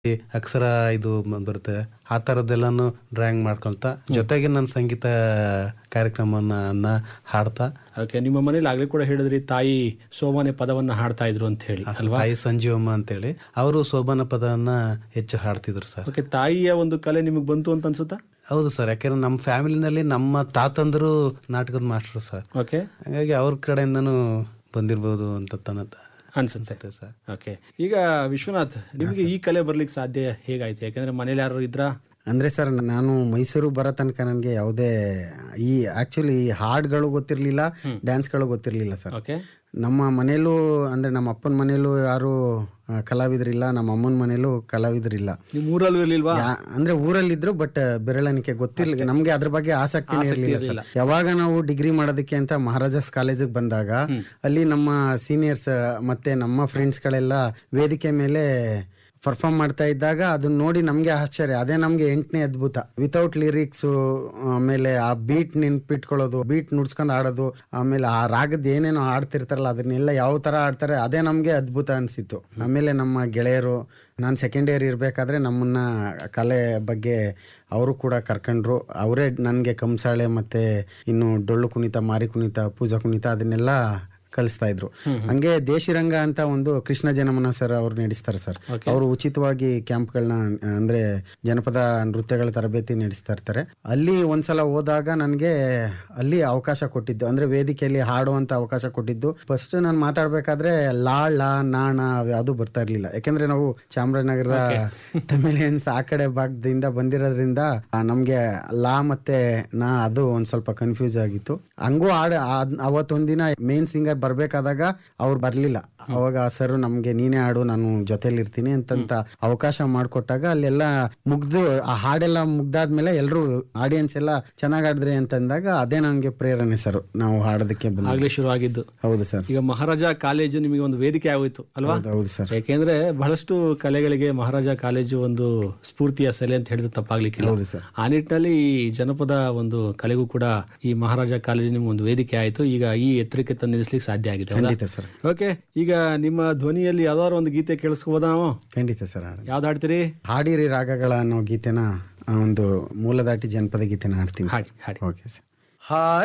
ಈ ಅಕ್ಷರ ಇದು ಮ- ಬರುತ್ತೆ ಆ ಥರದ್ದೆಲ್ಲಾನು ಡ್ರಾಯಿಂಗ್ ಮಾಡ್ಕೊಳ್ತಾ ಜೊತೆಗೆ ನನ್ನ ಸಂಗೀತ ಕಾರ್ಯಕ್ರಮವನ್ನ ಹಾಡ್ತಾ ಓಕೆ ನಿಮ್ಮ ಮನೇಲಿ ಆಗ್ಲೇ ಕೂಡ ಹೇಳಿದ್ರಿ ತಾಯಿ ಸೋಮನೆ ಪದವನ್ನ ಹಾಡ್ತಾ ಇದ್ರು ಅಂತ ಹೇಳಿ ಅಲ್ವಾ ತಾಯಿ ಸಂಜೀವಮ್ಮ ಅಂತೇಳಿ ಅವರು ಶೋಭನ ಪದವನ್ನ ಹೆಚ್ಚು ಹಾಡ್ತಿದ್ರು ಸರ್ ಓಕೆ ತಾಯಿಯ ಒಂದು ಕಲೆ ನಿಮಗೆ ಬಂತು ಅಂತ ಅನ್ಸುತ್ತಾ ಹೌದು ಸರ್ ಯಾಕಂದ್ರೆ ನಮ್ಮ ಫ್ಯಾಮಿಲಿನಲ್ಲಿ ನಮ್ಮ ತಾತಂದ್ರು ನಾಟಕದ ಮಾಸ್ಟರ್ ಸರ್ ಓಕೆ ಹಾಗಾಗಿ ಅವ್ರ ಕಡೆಯಿಂದನೂ ಬಂದಿರ್ಬೋದು ಅಂತ ತನ್ನ ಅನ್ಸುತ್ತೆ ಸರ್ ಓಕೆ ಈಗ ವಿಶ್ವನಾಥ್ ನಿಮಗೆ ಈ ಕಲೆ ಬರ್ಲಿಕ್ಕೆ ಸಾಧ್ಯ ಹೇಗಾಯ್ತು ಯಾಕಂದ್ರೆ ಮನೇಲಿ ಯಾರು ಇದ್ರಾ ಅಂದ್ರೆ ಸರ್ ನಾನು ಮೈಸೂರು ಬರೋ ತನಕ ನನಗೆ ಯಾವುದೇ ಈ ಆಕ್ಚುಲಿ ಹಾಡ್ಗಳು ಗೊತ್ತಿರಲಿಲ್ಲ ಡ್ಯಾನ್ಸ್ಗಳು ಗೊತ್ತಿರಲಿಲ್ಲ ಸರ್ ಓಕೆ ನಮ್ಮ ಮನೇಲೂ ಅಂದ್ರೆ ನಮ್ಮ ಅಪ್ಪನ ಮನೇಲೂ ಯಾರು ಆ, ಕಲಾವಿದರಿಲ್ಲ ನಮ್ಮ ಅಮ್ಮನ ಮನೇಲೂ ಕಲಾವಿದರಿಲ್ಲ ನಿಮ್ ಊರಲ್ಲೂ ಇರ್ಲಿಲ್ವಾ ಯಾ- ಅಂದ್ರೆ ಊರಲ್ಲಿದ್ರು ಬಟ್ ಬೆರಳೆಣಿಕೆ ಗೊತ್ತಿರ್ಲಿಲ್ಲ ನಮ್ಗೆ ಅದ್ರ ಬಗ್ಗೆ ಆಸಕ್ತಿನೇ ಇರಲಿಲ್ಲ ಸರ್ ಯಾವಾಗ ನಾವು ಡಿಗ್ರಿ ಮಾಡೋದಕ್ಕೆ ಅಂತ ಮಹಾರಾಜಾಸ್ ಕಾಲೇಜಿಗೆ ಬಂದಾಗ ಅಲ್ಲಿ ನಮ್ಮ ಸೀನಿಯರ್ಸ್ ಮತ್ತೆ ನಮ್ಮ ಫ್ರೆಂಡ್ಸ್ಗಳೆಲ್ಲ ವೇದಿಕೆ ಮೇಲೆ ಪರ್ಫಾರ್ಮ್ ಮಾಡ್ತಾ ಇದ್ದಾಗ ಅದನ್ನ ನೋಡಿ ನಮ್ಗೆ ಆಶ್ಚರ್ಯ ಅದೇ ನಮ್ಗೆ ಎಂಟನೇ ಅದ್ಭುತ ವಿತೌಟ್ ಲಿರಿಕ್ಸ್ ಆಮೇಲೆ ಆ ಬೀಟ್ ನೆನ್ಪಿಟ್ಕೊಳ್ಳೋದು ಬೀಟ್ ನುಡ್ಸ್ಕೊಂಡು ಆಡೋದು ಆಮೇಲೆ ಆ ರಾಗದ ಏನೇನೋ ಆಡ್ತಿರ್ತಾರಲ್ಲ ಅದನ್ನೆಲ್ಲ ಯಾವ ತರ ಆಡ್ತಾರೆ ಅದೇ ನಮ್ಗೆ ಅದ್ಭುತ ಅನ್ಸಿತ್ತು ಆಮೇಲೆ ನಮ್ಮ ಗೆಳೆಯರು ನಾನು ಸೆಕೆಂಡ್ ಇಯರ್ ಇರಬೇಕಾದ್ರೆ ನಮ್ಮನ್ನ ಕಲೆ ಬಗ್ಗೆ ಅವರು ಕೂಡ ಕರ್ಕೊಂಡ್ರು ಅವರೇ ನನಗೆ ಕಂಸಾಳೆ ಮತ್ತೆ ಇನ್ನು ಡೊಳ್ಳು ಕುಣಿತ ಮಾರಿ ಕುಣಿತ ಪೂಜಾ ಕುಣಿತ ಅದನ್ನೆಲ್ಲ ಕಲಿಸ್ತಾ ಇದ್ರು ಹಂಗೆ ದೇಶಿರಂಗ ಅಂತ ಒಂದು ಕೃಷ್ಣ ಜನಮನ ಸರ್ ಅವ್ರು ನಡೆಸ್ತಾರೆ ಸರ್ ಅವರು ಉಚಿತವಾಗಿ ಕ್ಯಾಂಪ್ಗಳನ್ನ ಅಂದ್ರೆ ಜನಪದ ನೃತ್ಯಗಳ ತರಬೇತಿ ನಡೆಸ್ತಾ ಇರ್ತಾರೆ ಅಲ್ಲಿ ಒಂದ್ಸಲ ಹೋದಾಗ ನನಗೆ ಅಲ್ಲಿ ಅವಕಾಶ ಕೊಟ್ಟಿದ್ದು ಅಂದ್ರೆ ವೇದಿಕೆಯಲ್ಲಿ ಹಾಡುವಂತ ಅವಕಾಶ ಕೊಟ್ಟಿದ್ದು ಫಸ್ಟ್ ನಾನು ಮಾತಾಡ್ಬೇಕಾದ್ರೆ ಲಾಳ ನಾಣ ಯಾವುದು ಬರ್ತಾ ಇರ್ಲಿಲ್ಲ ಯಾಕಂದ್ರೆ ನಾವು ಚಾಮರಾಜನಗರ ತಮಿಳಿಯನ್ಸ್ ಆ ಕಡೆ ಭಾಗದಿಂದ ಬಂದಿರೋದ್ರಿಂದ ಆ, ನಮ್ಗೆ ಲಾ ಮತ್ತೆ ನಾ ಅದು ಒಂದ್ ಸ್ವಲ್ಪ ಕನ್ಫ್ಯೂಸ್ ಆಗಿತ್ತು ಹಂಗೂ ಹಾಡು ಅವತ್ತೊಂದಿನ ಮೇನ್ ಸಿಂಗರ್ ಬರ್ಬೇಕಾದಾಗ ಅವ್ರು ಬರ್ಲಿಲ್ಲ ಅವಾಗ ಸರ್ ನಮ್ಗೆ ನೀನೇ ಹಾಡು ನಾನು ಜೊತೆಲಿ ಇರ್ತೀನಿ ಅಂತಂತ ಅವಕಾಶ ಮಾಡ್ಕೊಟ್ಟಾಗ ಅಲ್ಲೆಲ್ಲ ಮುಗ್ದು ಆ ಹಾಡೆಲ್ಲ ಮುಗ್ದಾದ್ಮೇಲೆ ಎಲ್ರು ಆಡಿಯನ್ಸ್ ಎಲ್ಲ ಚೆನ್ನಾಗ್ ಆಡಿದ್ರಿ ಅಂತಂದಾಗ ಅದೇ ನಂಗೆ ಪ್ರೇರಣೆ ಸರ್ ನಾವು ಹಾಡೋದಕ್ಕೆ ಬಂದ ಆಗ್ಲೇ ಶುರು ಆಗಿದ್ದು ಹೌದು ಸರ್ ಈಗ ಮಹಾರಾಜ ಕಾಲೇಜು ನಿಮಗೆ ಒಂದು ವೇದಿಕೆ ಆಗೋಯ್ತು ಅಲ್ವಾ ಹೌದು, ಹೌದು ಸರ್ ಯಾಕೆಂದ್ರೆ ಬಹಳಷ್ಟು ಕಲೆಗಳಿಗೆ ಮಹಾರಾಜ ಕಾಲೇಜು ಒಂದು ಸ್ಫೂರ್ತಿಯ ಸೆಲೆ ಅಂತ ಹೇಳಿದ್ರೆ ತಪ್ಪಾಗ್ಲಿಕ್ಕಿಲ್ಲ ಹೌದು ಸರ್ ಆ ನಿಟ್ಟಿನಲ್ಲಿ ಈ ಜನಪದ ಒಂದು ಕಲೆಗೂ ಕೂಡ ಈ ಮಹಾರಾಜ ಕಾಲೇಜು ನಿಮ್ಗೆ ಒಂದು ವೇದಿಕೆ ಆಯ್ತು ಈಗ ಈ ಎತ್ತರಕ್ಕೆ ತಂದು ನಿಲ್ಲಿಸ್ಲಿಕ್ಕೆ ಸಾಧ್ಯ ಆಗಿದೆ ಹೌದಾ? ಖಂಡಿತ ಸರ್ ಓಕೆ ಈಗ ನಿಮ್ಮ ಧ್ವನಿಯಲ್ಲಿ ಯಾವ್ದಾದ್ರು ಒಂದು ಗೀತೆ ಕೇಳಿಸ್ಕೋಬೋದಾ ನಾವು ಖಂಡಿತ ಸರ್ ಹಾಡು. ಯಾವ್ದು ಹಾಡ್ತೀರಿ ಹಾಡಿರಿ ರಾಗಗಳ ಅನ್ನೋ ಗೀತೆನ ಆ, ಒಂದು ಮೂಲದಾಟಿ ಜನಪದ ಗೀತೆನ ಹಾಡ್ತೀನಿ ಹಾಡಿ ಹಾಡಿ ಓಕೆ ಸರ್